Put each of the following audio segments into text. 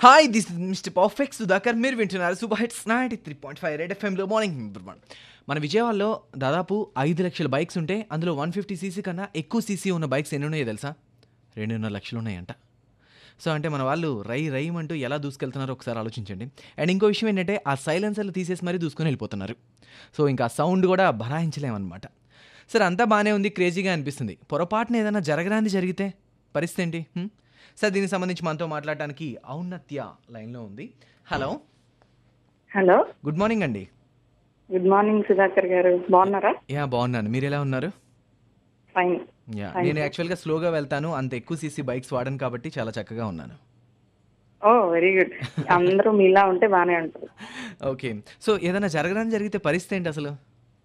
Hi this mister perfect Sudhakar మీరు వింటున్నారు super hits ninety three point five red ఎఫ్ఎంలో morning number one మన విజయవాడలో దాదాపు ఐదు లక్షల బైక్స్ ఉంటే అందులో వన్ ఫిఫ్టీ సీసీ కన్నా ఎక్కువ సీసీ ఉన్న బైక్స్ ఎన్ని ఉన్నాయో తెలుసా రెండున్నర లక్షలు ఉన్నాయంట సో అంటే మన వాళ్ళు రై రైమ్ అంటూ ఎలా దూసుకెళ్తున్నారో ఒకసారి ఆలోచించండి అండ్ ఇంకో విషయం ఏంటంటే ఆ సైలెన్సర్లు తీసేసి మరీ దూసుకొని వెళ్ళిపోతున్నారు సో ఇంకా సౌండ్ కూడా భరాయించలేమన్నమాట సరే అంతా బాగానే ఉంది క్రేజీగా అనిపిస్తుంది పొరపాటున ఏదైనా జరగరాంది జరిగితే పరిస్థితి ఏంటి హ్మ్? సార్ దీనికి సంబంధించి మనతో మాట్లాడటానికి ఔన్నత్య లైన్లో ఉంది హలో హలో గుడ్ మార్నింగ్ అండి గుడ్ మార్నింగ్ సుధాకర్ గారు బాగున్నారా యా బాగున్నాను మీరు ఎలా ఉన్నారు ఫైన్ యా Thank నేను you. యాక్చువల్గా స్లోగా వెళ్తాను అంత ఎక్కువ సీసీ బైక్స్ వాడను కాబట్టి చాలా చక్కగా ఉన్నాను ఓ వెరీ గుడ్ అందరూ మీలా ఉంటే బాగానే ఉంటుంది ఓకే సో ఏదైనా జరగడానికి జరిగితే పరిస్థితి ఏంటి అసలు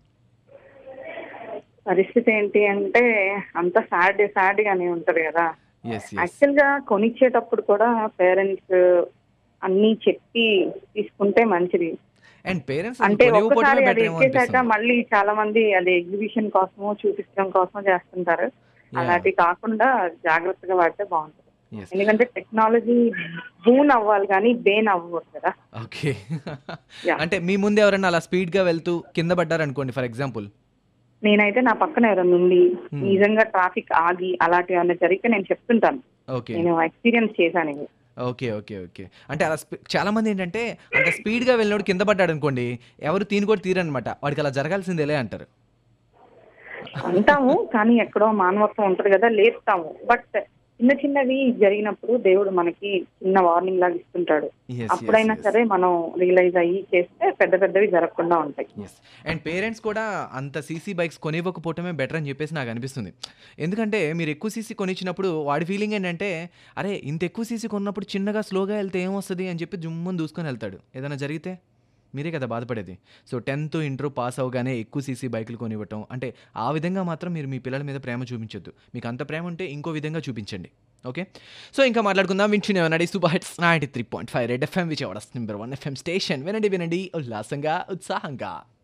పరిస్థితి ఏంటి అంటే అంత సాడ్ సాడ్ గానే ఉంటది కదా ఎస్ ఎస్ యాక్చువల్ గా కొనిచ్చేటప్పుడు కూడా పేరెంట్స్ అన్ని చెప్పి తీసుకుంటే మంచిది అండ్ పేరెంట్స్ అంటే ఒక్కసారి కొనివ్వకపోవడమే అది బెటర్ ఏమో ఎక్కేసాక అనిపిస్తుంది మళ్ళీ చాలా మంది అది ఎగ్జిబిషన్ కోసమో చూపించడం కోసమో చేస్తుంటారు అలాంటి కాకుండా జాగ్రత్తగా వాడితే బాగుంటుంది ఎస్ ఎందుకంటే టెక్నాలజీ బూన్ అవ్వాలి కానీ బేన్ అవ్వకూడదు కదా ఓకే Yeah. అంటే మీ ముందు ఎవరైనా అలా స్పీడ్ గా వెళ్తూ కింద పడ్డారనుకోండి ఫర్ ఎగ్జాంపుల్ నేనైతే నా పక్కన ఎవరైనా ఉండి Hmm. నిజంగా ట్రాఫిక్ ఆగి అలాంటివి ఏమైనా జరిగితే నేను చెప్తుంటాను ఓకే నేను ఎక్స్పీరియన్స్ చేశాను ఇది ఓకే ఓకే ఓకే అంటే అలా స్పీ- చాలా మంది ఏంటంటే అంత స్పీడ్ గా వెళ్ళినోడు కింద పడ్డాడు అనుకోండి ఎవరు తీని కూడా తీరనమాట వాడికి అలా జరగాల్సిందేలే అంటారు అంటాము కానీ ఎక్కడో మానవత్వం ఉంటది కదా లేపుతాము బట్ చిన్న చిన్నవి జరిగినప్పుడు దేవుడు మనకి చిన్న వార్నింగ్ లాగా ఇస్తుంటాడు Yes, అప్పుడైనా yes, yes. సరే మనం రియలైజ్ అయ్యి చేస్తే పెద్ద పెద్దవి జరగకుండా ఉంటాయి ఎస్ అండ్ పేరెంట్స్ కూడా అంత సీసీ బైక్స్ కొనివ్వకపోవటమే బెటర్ అని చెప్పేసి నాకు అనిపిస్తుంది ఎందుకంటే మీరు ఎక్కువ సీసీ కొనిచ్చినప్పుడు వాడి ఫీలింగ్ ఏంటంటే అరే ఇంత ఎక్కువ సీసీ కొన్నప్పుడు చిన్నగా స్లోగా వెళ్తే ఏమొస్తుంది అని చెప్పి జుమ్మని దూసుకొని వెళ్తాడు ఏదైనా జరిగితే మీరే కదా బాధపడేది సో టెన్త్ ఇంటర్ పాస్ అవగానే ఎక్కువ సీసీ బైకులు కొనివ్వటం అంటే ఆ విధంగా మాత్రం మీరు మీ పిల్లల మీద ప్రేమ చూపించొద్దు మీకు అంత ప్రేమ ఉంటే ఇంకో విధంగా చూపించండి ఓకే సో ఇంకా మాట్లాడుకుందాం వింటునే నడి super hits ninety three point five red FM Vijayawada number one FM station వినండి వినండి ఉల్లాసంగా ఉత్సాహంగా